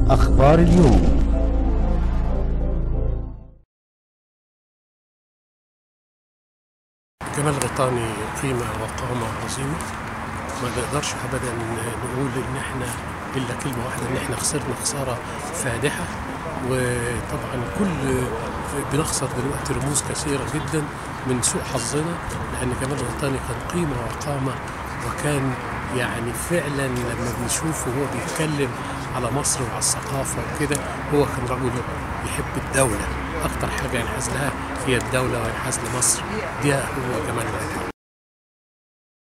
أخبار اليوم جمال غيطاني قيمة وقامة عظيمة ما نقدرش أبدا نقول إن إحنا إلا كلمة واحدة إن إحنا خسرنا خسارة فادحة وطبعا كل بنخسر دلوقتي رموز كثيرة جدا من سوء حظنا لأن جمال غيطاني كان قيمة وقامة وكان يعني فعلا لما بنشوفه وهو بيتكلم على مصر وعلى الثقافة وكده هو كان رجل يحب الدولة أكتر حاجة ينحاز لها هي الدولة وينحاز لمصر دي هو جمال غيطاني